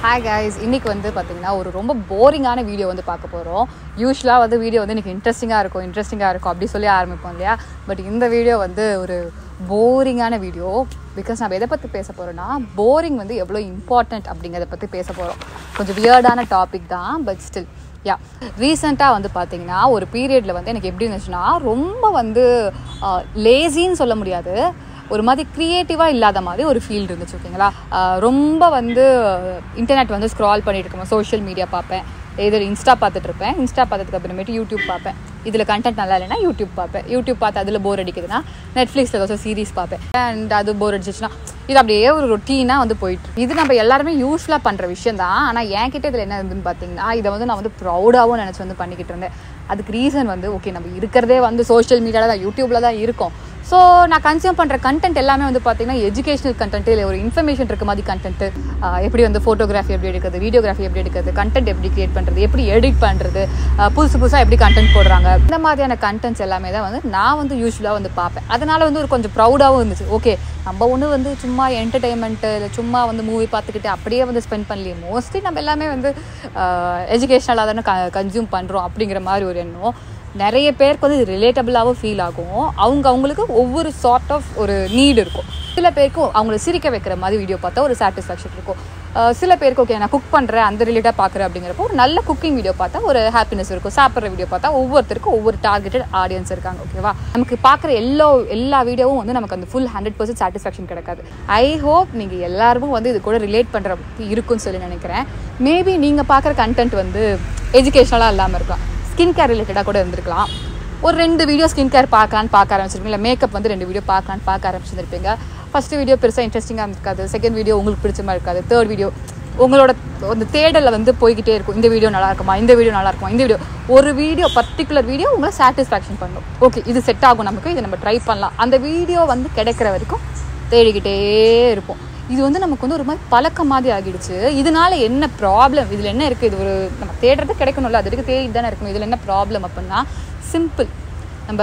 Hi guys இன்னைக்கு வந்து பார்த்தீங்கன்னா ஒரு ரொம்ப போரிங்கான வீடியோ வந்து பார்க்க போகிறோம் யூஸ்வலாக வந்து வீடியோ வந்து எனக்கு இன்ட்ரெஸ்டிங்காக இருக்கும் இன்ட்ரெஸ்டிங்காக இருக்கும் அப்படி சொல்லி ஆரம்பிப்போம் இல்லையா பட் இந்த வீடியோ வந்து ஒரு போரிங்கான வீடியோ பிகாஸ் நம்ம எதை பற்றி பேச போகிறோன்னா போரிங் வந்து எவ்வளோ இம்பார்ட்டண்ட் அப்படிங்கிறத பற்றி பேச போகிறோம் கொஞ்சம் வியர்டான டாபிக் தான் பட் ஸ்டில் யா ரீசெண்டாக வந்து பார்த்தீங்கன்னா ஒரு பீரியடில் வந்து எனக்கு எப்படி இருந்துச்சுன்னா ரொம்ப வந்து லேசின்னு சொல்ல முடியாது ஒரு மாதிரி க்ரியேட்டிவாக இல்லாத மாதிரி ஒரு ஃபீல் இருந்துச்சு ஓகேங்களா ஆஹ் ரொம்ப வந்து இன்டர்நெட் வந்து ஸ்க்ரால் பண்ணிட்டு இருக்கேன் சோஷியல் மீடியா பார்ப்பேன் எதிர் இன்ஸ்டா பார்த்துட்டு இருப்பேன் இன்ஸ்டா பார்த்ததுக்கு அப்புறமேட்டு யூடியூப் பார்ப்பேன் இதில் கண்டென்ட் நல்லா இல்லைன்னா யூடியூப் பார்ப்பேன் யூடியூப் பார்த்து அதில் போர் அடிக்குதுன்னா நெட்ஃப்ளிக்ஸில் ஏதாச்சும் சீரிஸ் பார்ப்பேன் அண்ட் அது போர் அடிச்சிச்சுன்னா இது அப்படியே ஒரு ரொட்டீனாக வந்து போயிட்டு இருக்கு. இது நம்ம எல்லாருமே யூஸ்வலாக பண்ணுற விஷயம் தான் ஆனால் என்கிட்ட இதில் என்ன இருந்துன்னு பார்த்தீங்கன்னா இதை வந்து நான் வந்து ப்ரௌடாகவும் நினச்சி வந்து பண்ணிக்கிட்டு இருந்தேன் அதுக்கு ரீசன் வந்து ஓகே நம்ம இருக்கிறதே வந்து சோஷியல் மீடியாவில் தான் யூடியூப்பில் தான் இருக்கோம் ஸோ நான் கன்சியூம் பண்ணுற கண்டென்ட் எல்லாமே வந்து பார்த்தீங்கன்னா எஜுகேஷனல் கண்டென்ட் இல்லை ஒரு இன்ஃபர்மேஷன் இருக்க மாதிரி கண்டென்ட் எப்படி வந்து ஃபோட்டோகிராஃபி எப்படி எடுக்கிறது வீடியோகிராஃபி எப்படி எடுக்கிறது கண்டென்ட் எப்படி கிரியேட் பண்ணுறது எப்படி எடிட் பண்ணுறது புதுசு புதுசாக எப்படி கண்டென்ட் போடுறாங்க இந்த மாதிரியான கண்டென்ட்ஸ் எல்லாமே தான் வந்து நான் வந்து யூஸ்வலாக வந்து பார்ப்பேன் அதனால வந்து ஒரு கொஞ்சம் ப்ரௌடாகவும் இருந்துச்சு ஓகே நம்ம ஒன்று வந்து சும்மா என்டர்டைன்மெண்ட்டு இல்லை சும்மா வந்து மூவி பார்த்துக்கிட்டு அப்படியே வந்து ஸ்பெண்ட் பண்ணலையே மோஸ்ட்லி நம்ம எல்லாமே வந்து எஜுகேஷ்னலாக தானே க கன்சியூம் பண்ணுறோம் அப்படிங்கிற மாதிரி ஒரு எண்ணம் நிறைய பேருக்கு வந்து இது ரிலேட்டபிளாகவும் ஃபீல் ஆகும் அவங்க அவங்களுக்கு ஒவ்வொரு சார்ட் ஆஃப் ஒரு நீடு இருக்கும் சில பேருக்கு அவங்கள சிரிக்க வைக்கிற மாதிரி வீடியோ பார்த்தா ஒரு சாட்டிஸ்ஃபேக்ஷன் இருக்கும் அஹ் சில பேருக்கு ஓகே நான் குக் பண்ணுறேன் அந்த ரிலேட்டாக பார்க்குறேன் அப்படிங்கிறப்போ ஒரு நல்ல குக்கிங் வீடியோ பார்த்தா ஒரு ஹாப்பினஸ் இருக்கும் சாப்பிட்ற வீடியோ பார்த்தா ஒவ்வொருத்தருக்கும் ஒவ்வொரு டார்கெட்டட் ஆடியன்ஸ் இருக்காங்க ஓகேவா நமக்கு பார்க்குற எல்லா எல்லா வீடியோவும் வந்து நமக்கு அந்த ஃபுல் ஹண்ட்ரட் பர்சன்ட் சாட்டிஸ்ஃபேக்ஷன் கிடைக்காது ஐ ஹோப் நீங்கள் எல்லாருமே வந்து இது கூட ரிலேட் பண்ணுற இருக்குன்னு சொல்லி நினைக்கிறேன் மேபி நீங்கள் பார்க்குற கண்டென்ட் வந்து எஜுகேஷனலாக இல்லாமல் இருக்கலாம் ஸ்கின் கேர் ரிலேட்டடாக கூட இருந்திருக்கலாம் ஒரு ரெண்டு வீடியோ ஸ்கின் கேர் பார்க்கலான்னு பார்க்க ஆரம்பிச்சிருப்பீங்க இல்லை மேக்கப் வந்து ரெண்டு வீடியோ பார்க்கலான்னு பார்க்க ஆரம்பிச்சிருப்பீங்க ஃபஸ்ட்டு வீடியோ பெருசாக இன்ட்ரெஸ்டிங்காக இருக்காது செகண்ட் வீடியோ உங்களுக்கு பிடிச்ச மாதிரி இருக்காது தேர்ட் வீடியோ உங்களோட அந்த தேடலில் வந்து போய்கிட்டே இருக்கும் இந்த வீடியோ நல்லா இருக்குமா இந்த வீடியோ நல்லா இருக்குமா இந்த வீடியோ ஒரு வீடியோ பர்டிகுலர் வீடியோ உங்களை சாட்டிஸ்ஃபேக்ஷன் பண்ணும் ஓகே இது செட் ஆகும் நமக்கு இதை நம்ம ட்ரை பண்ணலாம் அந்த வீடியோ வந்து கிடைக்கிற வரைக்கும் தேடிக்கிட்டே இருப்போம் இது வந்து நமக்கு வந்து ஒரு மாதிரி பழக்கம் மாதிரி ஆகிடுச்சு இதனால என்ன ப்ராப்ளம் இதில் என்ன இருக்குது இது ஒரு நம்ம தேடுறது கிடைக்கணும்ல அது வரைக்கும் தேடிட்டு தானே இருக்கணும் இதில் என்ன ப்ராப்ளம் அப்படின்னா சிம்பிள் நம்ம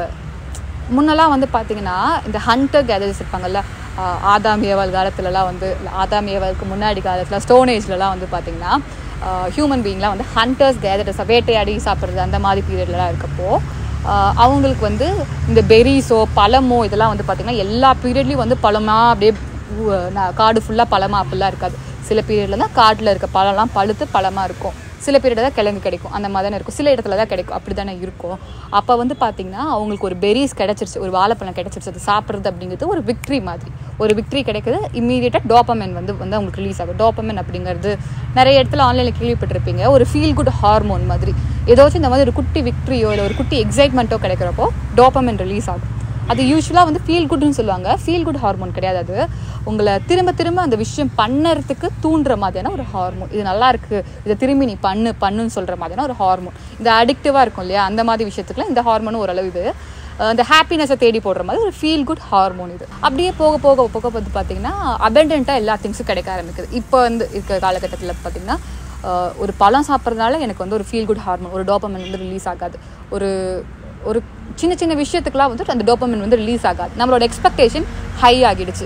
முன்னெல்லாம் வந்து பார்த்தீங்கன்னா இந்த ஹண்டர் கேதர்ஸ் இருப்பாங்கல்ல ஆஹ் ஆதாம் ஏவாள் காலத்துலலாம் வந்து இல்ல ஆதாம் ஏவாளுக்கு முன்னாடி காலத்தில் ஸ்டோன் ஏஜ்லலாம் வந்து பார்த்தீங்கன்னா ஹியூமன் பீயிங்லாம் வந்து ஹண்டர்ஸ் கேதர்ஸ் வேட்டையாடி சாப்பிட்றது அந்த மாதிரி பீரியட்லலாம் இருக்கப்போ ஆஹ் அவங்களுக்கு வந்து இந்த பெரிஸோ பழமோ இதெல்லாம் வந்து பார்த்திங்கன்னா எல்லா பீரியட்லேயும் வந்து பழமாக அப்படியே ஊ- நா- காடு ஃபுல்லாக பழமாக அப்படிலாம் இருக்காது சில பீரியடில் தான் காட்டில் இருக்க பழம்லாம் பழுத்து பழமாக இருக்கும் சில பீரியட் தான் கிழங்கு கிடைக்கும் அந்த மாதிரி தானே இருக்கும் சில இடத்துல தான் கிடைக்கும் அப்படி தானே இருக்கும் அப்போ வந்து பார்த்தீங்கன்னா அவங்களுக்கு ஒரு பெரிஸ் கிடச்சிருச்சு ஒரு வாழைப்பழம் கிடச்சிருச்சு அது சாப்பிட்றது அப்படிங்கிறது ஒரு விக்ட்ரி மாதிரி ஒரு விக்ட்ரி கிடைக்குது இம்மீடியட்டாக டோப்பமென் வந்து வந்து அவங்களுக்கு ரிலீஸ் ஆகும் டோப்பமென் அப்படிங்கிறது நிறைய இடத்துல ஆன்லைனில் கேள்விப்பட்டிருப்பீங்க ஒரு ஃபீல் குட் ஹார்மோன் மாதிரி ஏதாச்சும் இந்த மாதிரி ஒரு குட்டி விக்ட்ரியோ இல்லை ஒரு குட்டி எக்ஸைட்மெண்ட்டோ கிடைக்கிறப்போ டோப்பமென் ரிலீஸ் ஆகும் அது யூஸ்வலாக வந்து ஃபீல் குட்னு சொல்லுவாங்க ஃபீல் குட் ஹார்மோன் கிடையாது அது உங்களை திரும்ப திரும்ப அந்த விஷயம் பண்ணறதுக்கு தூண்டுற மாதிரியான ஒரு ஹார்மோன் இது நல்லா இருக்கு இதை திரும்பி நீ பண்ணு பண்ணுன்னு சொல்கிற மாதிரியான ஒரு ஹார்மோன் இந்த அடிக்டிவாக இருக்கும் இல்லையா அந்த மாதிரி விஷயத்துக்குலாம் இந்த ஹார்மோனும் ஓரளவு இது அஹ் இந்த ஹாப்பினஸை தேடி போடுற மாதிரி ஒரு ஃபீல் குட் ஹார்மோன் இது அப்படியே போக போக போக வந்து பார்த்தீங்கன்னா அபெண்டண்ட்டாக எல்லா திங்ஸும் கிடைக்க ஆரம்பிக்குது இப்போ வந்து இருக்க காலகட்டத்தில் பார்த்தீங்கன்னா அஹ் ஒரு பழம் சாப்பிட்றதுனால எனக்கு வந்து ஒரு ஃபீல் குட் ஹார்மோன் ஒரு டோப்பமென் வந்து ரிலீஸ் ஆகாது ஒரு ஒரு சின்ன சின்ன விஷயத்துக்குலாம் வந்து அந்த டோப்பமின் வந்து ரிலீஸ் ஆகாது நம்மளோட எக்ஸ்பெக்டேஷன் ஹை ஆகிடுச்சு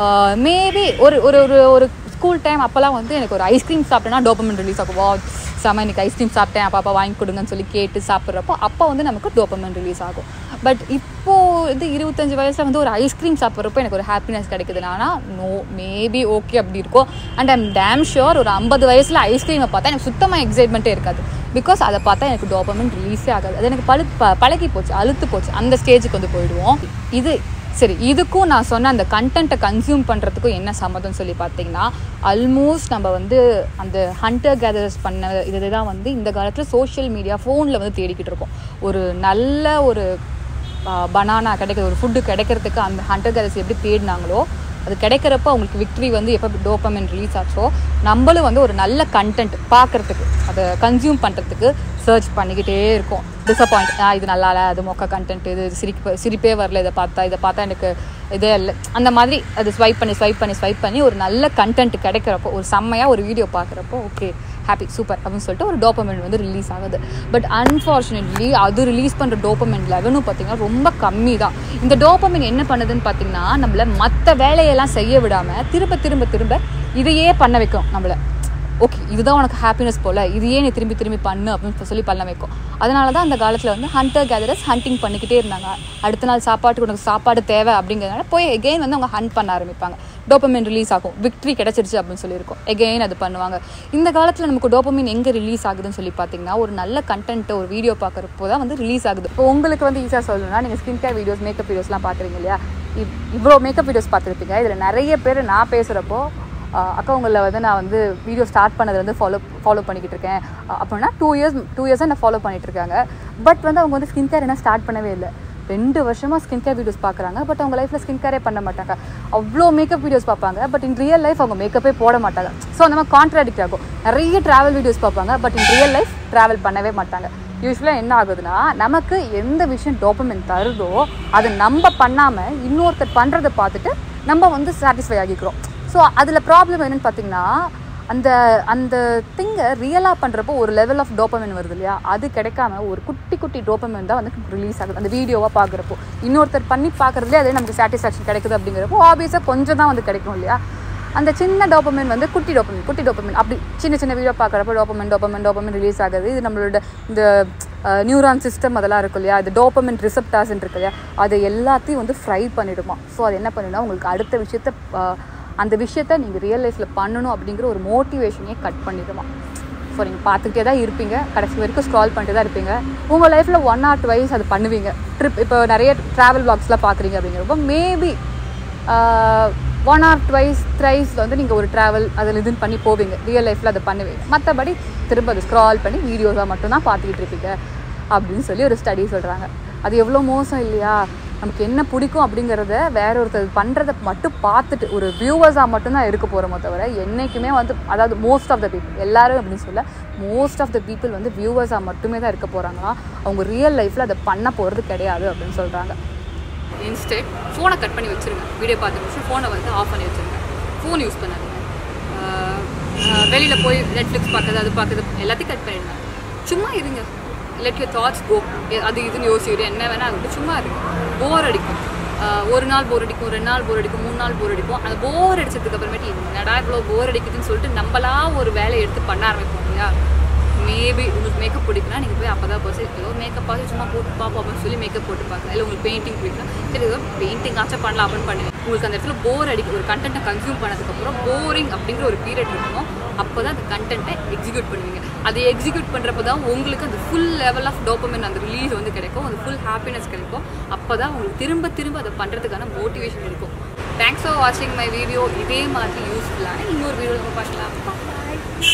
மேபி ஒரு ஒரு ஒரு ஒரு ஸ்கூல் டைம் அப்போல்லாம் வந்து எனக்கு ஒரு ஐஸ்கிரீம் சாப்பிட்டேன்னா டோப்பமின் ரிலீஸ் ஆகும் வா செம இன்னைக்கு ஐஸ்கிரீம் சாப்பிட்டேன் அப்பா அப்பா வாங்கி கொடுங்கன்னு சொல்லி கேட்டு சாப்பிட்றப்போ அப்போ வந்து நமக்கு டோப்பமின் ரிலீஸ் ஆகும் பட் இப்போ இது இருபத்தஞ்சு வயசில் வந்து ஒரு ஐஸ்கிரீம் சாப்பிட்றப்போ எனக்கு ஒரு ஹாப்பினஸ் கிடைக்குதுனா நோ மேபி ஓகே அப்படி இருக்கும் அண்ட் ஐம் டேம் ஷுர் ஒரு ஐம்பது வயசில் ஐஸ்கிரீமை பார்த்தா எனக்கு சுத்தமாக எக்ஸைட்மெண்ட்டே இருக்காது பிகாஸ் அதை பார்த்தா எனக்கு டோப்பமின் ரிலீஸே ஆகாது அது எனக்கு பழு ப பழகி போச்சு அழுத்து போச்சு அந்த ஸ்டேஜுக்கு வந்து போயிடுவோம் இது சரி இதுக்கும் நான் சொன்ன அந்த கண்டென்ட்டை கன்சியூம் பண்ணுறதுக்கும் என்ன சம்மதம்னு சொல்லி பார்த்தீங்கன்னா ஆல்மோஸ்ட் நம்ம வந்து அந்த ஹண்டர் கேதர்ஸ் பண்ண இதுதான் வந்து இந்த காலத்தில் சோஷியல் மீடியா ஃபோனில் வந்து தேடிக்கிட்டு இருக்கோம் ஒரு நல்ல ஒரு பனானா கிடைக்கிற ஒரு ஃபுட்டு கிடைக்கிறதுக்கு அந்த ஹண்டர் கேதர்ஸ் எப்படி தேடினாங்களோ அது கிடைக்கிறப்ப அவங்களுக்கு விக்ட்ரி வந்து எப்போ டோப்பமென் ரிலீஸ் ஆச்சோ நம்மளும் வந்து ஒரு நல்ல கண்டென்ட் பார்க்கறதுக்கு அதை கன்சியூம் பண்ணுறதுக்கு சர்ச் பண்ணிக்கிட்டே இருக்கோம் டிசப்பாயிண்ட் ஆ இது நல்லா இல்லை அது மொக்க கண்டென்ட் இது சிரிப்பு சிரிப்பே வரல இதை பார்த்தா இதை பார்த்தா எனக்கு இதே இல்லை அந்த மாதிரி அது ஸ்வைப் பண்ணி ஸ்வைப் பண்ணி ஸ்வைப் பண்ணி ஒரு நல்ல கண்டென்ட் கிடைக்கிறப்போ ஒரு செம்மையாக ஒரு வீடியோ பார்க்குறப்போ ஓகே ஹாப்பி சூப்பர் அப்படின்னு சொல்லிட்டு ஒரு டோப்பமெண்ட் வந்து ரிலீஸ் ஆகுது பட் அன்ஃபார்ச்சுனேட்லி அது ரிலீஸ் பண்ணுற டோப்பமெண்ட் லெவலும் பார்த்தீங்கன்னா ரொம்ப கம்மி தான் இந்த டோப்பமெண்ட் என்ன பண்ணுதுன்னு பார்த்தீங்கன்னா நம்மள மற்ற வேலையெல்லாம் செய்ய விடாமல் திரும்ப திரும்ப திரும்ப இதையே பண்ண வைக்கும் நம்மளை ஓகே இதுதான் உனக்கு ஹாப்பினஸ் போல் இதையே நீ திரும்பி திரும்பி பண்ணு அப்படின்னு சொல்லி பண்ண வைக்கும் அதனால தான் அந்த காலத்தில் வந்து ஹண்டர் கேதரஸ் ஹண்டிங் பண்ணிக்கிட்டே இருந்தாங்க அடுத்த நாள் சாப்பாட்டுக்கு உனக்கு சாப்பாடு தேவை அப்படிங்கிறதுனால போய் எகெயின் வந்து அவங்க ஹண்ட் பண்ண ஆரம்பிப்பாங்க டோப்பமின் ரிலீஸ் ஆகும் விக்ட்ரி கிடச்சிருச்சு அப்படின்னு சொல்லியிருக்கோம் எகெயின் அது பண்ணுவாங்க இந்த காலத்தில் நமக்கு டோப்பமின் எங்கே ரிலீஸ் ஆகுதுன்னு சொல்லி பார்த்தீங்கன்னா ஒரு நல்ல கண்டென்ட் ஒரு வீடியோ பார்க்குறப்போ தான் வந்து ரிலீஸ் ஆகுது இப்போ உங்களுக்கு வந்து ஈஸியாக சொல்லணும்னா நீங்கள் ஸ்கின் கேர் வீடியோஸ் மேக்கப் வீடியோஸ்லாம் பார்க்குறீங்க இல்லையா இவ் இவ்வளோ மேக்கப் வீடியோஸ் பார்த்துருப்பீங்க இதில் நிறைய பேர் நான் பேசுகிறப்போ அக்கா உங்களில் வந்து நான் வந்து வீடியோ ஸ்டார்ட் பண்ணதுலேருந்து ஃபாலோ ஃபாலோ பண்ணிக்கிட்டு இருக்கேன் அஹ் அப்படின்னா டூ இயர்ஸ் டூ இயர்ஸாக நான் ஃபாலோ பண்ணிட்டு இருக்காங்க பட் வந்து அவங்க வந்து ஸ்கின் கேர் என்ன ஸ்டார்ட் பண்ணவே இல்லை ரெண்டு வருஷமாக ஸ்கின் கேர் வீடியோஸ் பார்க்குறாங்க பட் அவங்க லைஃப்பில் ஸ்கின் கேரே பண்ண மாட்டாங்க அவ்வளோ மேக்கப் வீடியோஸ் பார்ப்பாங்க பட் இன் ரியல் லைஃப் அவங்க மேக்கப்பே போட மாட்டாங்க ஸோ அந்த மாதிரி கான்ட்ராடிக்ட் ஆகும் நிறைய ட்ராவல் வீடியோஸ் பார்ப்பாங்க but in real life travel பண்ணவே மாட்டாங்க யூஸ்வலாக என்ன ஆகுதுன்னா நமக்கு எந்த விஷயம் டோப்பமெண்ட் தருதோ அதை நம்ம பண்ணாமல் இன்னொருத்தர் பண்ணுறதை பார்த்துட்டு நம்ம வந்து சாட்டிஸ்ஃபை ஆகிக்கிறோம் ஸோ அதில் ப்ராப்ளம் என்னன்னு பார்த்தீங்கன்னா அந்த அந்த திங்கை ரியலாக பண்ணுறப்போ ஒரு லெவல் ஆஃப் டோப்பமென் வருது இல்லையா அது கிடைக்காம ஒரு குட்டி குட்டி டோப்பமென் தான் வந்து ரிலீஸ் ஆகுது அந்த வீடியோவாக பார்க்குறப்போ இன்னொருத்தர் பண்ணி பார்க்குறதுலே அதே நமக்கு சாட்டிஸ்ஃபேக்ஷன் கிடைக்குது அப்படிங்கிறப்போ ஆப்வியஸாக கொஞ்சம் தான் வந்து கிடைக்கும் இல்லையா அந்த சின்ன டோப்பமின் வந்து குட்டி டோப்பமின் குட்டி டோப்பமின் அப்படி சின்ன சின்ன வீடியோ பார்க்குறப்ப டோப்பமின் டோப்பமின் டோப்பமின் ரிலீஸ் ஆகுது இது நம்மளோட இந்த நியூரான் சிஸ்டம் அதெல்லாம் இருக்கும் இல்லையா அது டோப்பமின் ரிசப்டாஸ்ன்னு இருக்கு இல்லையா அதை எல்லாத்தையும் வந்து ஃப்ரை பண்ணிடுமா ஸோ அது என்ன பண்ணிடும்னா உங்களுக்கு அடுத்த விஷயத்த அஹ், அந்த விஷயத்த நீங்கள் ரியல் லைஃப்பில் பண்ணணும் அப்படிங்கிற ஒரு மோட்டிவேஷனையே கட் பண்ணிடுமா ஸோ நீங்கள் பார்த்துக்கிட்டே தான் இருப்பீங்க கடைசி வரைக்கும் ஸ்க்ரால் பண்ணிட்டு தான் இருப்பீங்க உங்கள் லைஃப்பில் ஒன் ஆர் ட்வைஸ் அது பண்ணுவீங்க ட்ரிப் இப்போ நிறைய ட்ராவல் பிளாக்ஸ்லாம் பார்க்குறீங்க அப்படிங்கிறப்போ maybe one or twice thrice வந்து நீங்கள் ஒரு ட்ராவல் அதில் இதுன்னு பண்ணி போவீங்க ரியல் லைஃப்பில் அதை பண்ணுவீங்க மற்றபடி திரும்ப அதை ஸ்க்ரால் பண்ணி வீடியோஸாக மட்டும்தான் பார்த்துக்கிட்டு இருப்பீங்க அப்படின்னு சொல்லி ஒரு ஸ்டடி சொல்கிறாங்க அது எவ்வளோ மோசம் இல்லையா நமக்கு என்ன பிடிக்கும் அப்படிங்கிறத வேற ஒருத்தர் பண்ணுறத மட்டும் பார்த்துட்டு ஒரு வியூவர்ஸாக மட்டும்தான் இருக்க போகிறோமோ தவிர என்றைக்குமே வந்து அதாவது மோஸ்ட் ஆஃப் த பீப்புள் எல்லாரும் அப்படின்னு சொல்ல மோஸ்ட் ஆஃப் த பீப்புள் வந்து வியூவர்ஸாக மட்டுமே தான் இருக்க போகிறாங்களா அவங்க ரியல் லைஃப்பில் அதை பண்ண போகிறது கிடையாது அப்படின்னு சொல்கிறாங்க இன்ஸ்டெட் ஃபோனை கட் பண்ணி வச்சுருங்க வீடியோ பார்த்து முடிச்சு ஃபோனை வந்து ஆஃப் பண்ணி வச்சுருங்க ஃபோன் யூஸ் பண்ணாதீங்க வெளியில் போய் நெட்ஃப்ளிக்ஸ் பார்க்குறது அது பார்க்குறது எல்லாத்தையும் கட் பண்ணிடுங்க சும்மா இருங்க லெட் யூர் தாட்ஸ் கோ அது இதுன்னு யோசிச்சுட்டு என்ன வேணால் அது வந்து சும்மா இருங்க போர் அடிக்கும் ஆஹ் ஒரு நாள் போர் அடிக்கும் ரெண்டு நாள் போர் அடிக்கும் மூணு நாள் போர் அடிக்கும் அந்த போர் அடிச்சதுக்கு அப்புறமேட்டு என்னடா இவ்வளோ போர் அடிக்குதுன்னு சொல்லிட்டு நம்மளா ஒரு வேலையை எடுத்து பண்ண ஆரம்பிப்போம் இல்லையா மேபி உங்களுக்கு மேக்கப் பிடிக்குன்னா நீங்கள் போய் அப்போ தான் பர்சன் ஏதோ மேக்கப் ஆச்சு சும்மா போட்டு பார்ப்போம் அப்படின்னு சொல்லி மேக்கப் போட்டு பார்க்கலாம் இல்லை உங்களுக்கு பெயிண்டிங் பிடிக்கும் சரி ஏதோ பெயிண்டிங் ஆச்சும் பண்ணலாம் அப்படின்னு பண்ணுவேன் உங்களுக்கு அந்த இடத்துல போர் அடிக்கும் ஒரு கண்டென்ட்டை கன்சியூம் பண்ணதுக்கப்புறம் போரிங் அப்படிங்கிற ஒரு பீரியட் இருக்கணும் அப்போ தான் அந்த கண்டென்ட்டை எக்ஸிக்யூட் பண்ணுவீங்க அதை எக்ஸிக்யூட் பண்ணுறப்ப தான் உங்களுக்கு அந்த ஃபுல் லெவல் ஆஃப் டோப்பமின் அந்த ரிலீஸ் வந்து கிடைக்கும் அந்த ஃபுல் ஹாப்பினஸ் கிடைக்கும் அப்போ தான் உங்களுக்கு திரும்ப திரும்ப அதை பண்ணுறதுக்கான மோட்டிவேஷன் இருக்கும் தேங்க்ஸ் ஃபார் வாட்சிங் மை வீடியோ இதே மாதிரி யூஸ்ஃபுல்லான இன்னொரு வீடியோ நம்ம பார்க்கலாம் Bye.